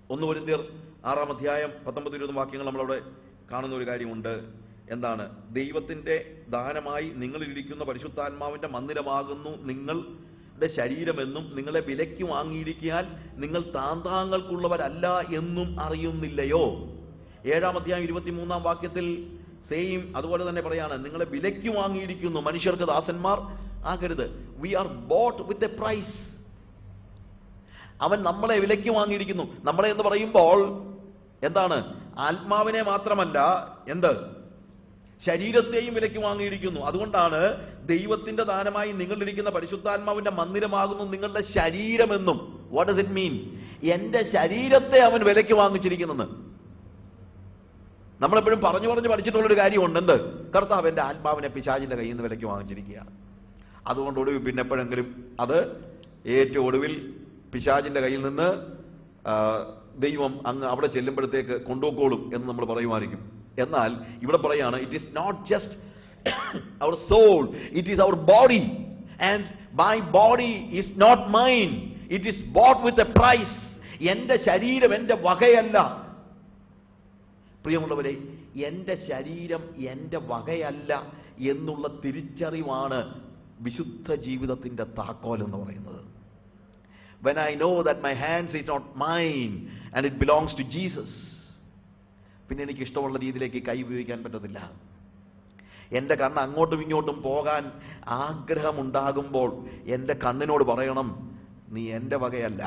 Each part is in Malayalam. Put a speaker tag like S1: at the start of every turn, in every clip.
S1: ഒന്ന് കൊരിന്ത്യർ ആറാം അധ്യായം പത്തൊമ്പത് ഇരുപതും വാക്യങ്ങൾ നമ്മളവിടെ കാണുന്ന ഒരു കാര്യമുണ്ട് എന്താണ് ദൈവത്തിന്റെ ദാനമായി നിങ്ങളിലിരിക്കുന്ന പരിശുദ്ധാത്മാവിന്റെ മന്ദിരമാകുന്നു നിങ്ങളുടെ ശരീരമെന്നും നിങ്ങളെ വിലയ്ക്ക് വാങ്ങിയിരിക്കാൻ നിങ്ങൾ താന്താങ്ങൾക്കുള്ളവരല്ല എന്നും അറിയുന്നില്ലയോ ഏഴാം അധ്യായം ഇരുപത്തിമൂന്നാം വാക്യത്തിൽ സെയിം അതുപോലെ തന്നെ പറയാണ് നിങ്ങളെ വിലയ്ക്ക് വാങ്ങിയിരിക്കുന്നു മനുഷ്യർക്ക് ദാസന്മാർ ആകരുത് we are bought with a price അവൻ നമ്മളെ വിലയ്ക്ക് വാങ്ങിയിരിക്കുന്നു നമ്മളെ എന്ന് പറയുമ്പോൾ എന്താണ് ആത്മാവിനെ മാത്രമല്ല എന്ത് ശരീരത്തെയും വിലയ്ക്ക് വാങ്ങിയിരിക്കുന്നു അതുകൊണ്ടാണ് ദൈവത്തിന്റെ ദാനമായി നിങ്ങളിരിക്കുന്ന പരിശുദ്ധാത്മാവിന്റെ മന്ദിരമാകുന്നു നിങ്ങളുടെ ശരീരമെന്നും വാട്ട് ഡസ് ഇറ്റ് മീൻ എന്റെ ശരീരത്തെ അവൻ വിലയ്ക്ക് വാങ്ങിച്ചിരിക്കുന്നെന്ന് നമ്മളെപ്പോഴും പറഞ്ഞു പറഞ്ഞു പഠിച്ചിട്ടുള്ളൊരു കാര്യമുണ്ട് എന്ത് കർത്താവ് എന്റെ ആത്മാവിനെ പിശാചിന്റെ കയ്യിൽ നിന്ന് വിലയ്ക്ക് വാങ്ങിച്ചിരിക്കുക അതുകൊണ്ട് ഒടുവിൽ പിന്നെ എപ്പോഴെങ്കിലും അത് ഏറ്റവും ഒടുവിൽ പിശാചിന്റെ കയ്യിൽ നിന്ന് ആ, ദൈവം അങ്ങ് അവിടെ ചെല്ലുമ്പോഴത്തേക്ക് കൊണ്ടുപോക്കോളും എന്ന് നമ്മൾ പറയുമായിരിക്കും എന്നാൽ ഇവിടെ പറയാണ് it is not just our soul it is our body and my body is not mine it is bought with a price എന്റെ ശരീരം എന്റെ വകയല്ല പ്രിയമുള്ളവരെ എന്റെ ശരീരം എന്റെ വകയല്ല എന്നുള്ള തിരിച്ചറിവാണ് വിശുദ്ധ ജീവിതത്തിന്റെ താക്കോൽ എന്ന് പറയുന്നത് when I know that my hands is not mine and it belongs to Jesus പിന്നെ എനിക്ക് ഇഷ്ടമുള്ള രീതിയിലേക്ക് കൈ ഉപയോഗിക്കാൻ പറ്റത്തില്ല എൻ്റെ കണ്ണ് അങ്ങോട്ടും ഇങ്ങോട്ടും പോകാൻ ആഗ്രഹമുണ്ടാകുമ്പോൾ എൻ്റെ കണ്ണിനോട് പറയണം നീ എൻ്റെ വകയല്ല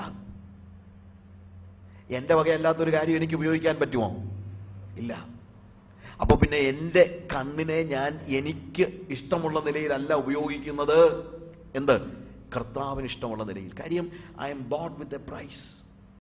S1: എൻ്റെ വകയല്ലാത്തൊരു കാര്യം എനിക്ക് ഉപയോഗിക്കാൻ പറ്റുമോ ഇല്ല അപ്പൊ പിന്നെ എൻ്റെ കണ്ണിനെ ഞാൻ എനിക്ക് ഇഷ്ടമുള്ള നിലയിലല്ല ഉപയോഗിക്കുന്നത് എന്ത് കർത്താവിന് ഇഷ്ടമുള്ള നിലയിൽ കാര്യം I'm bought with a price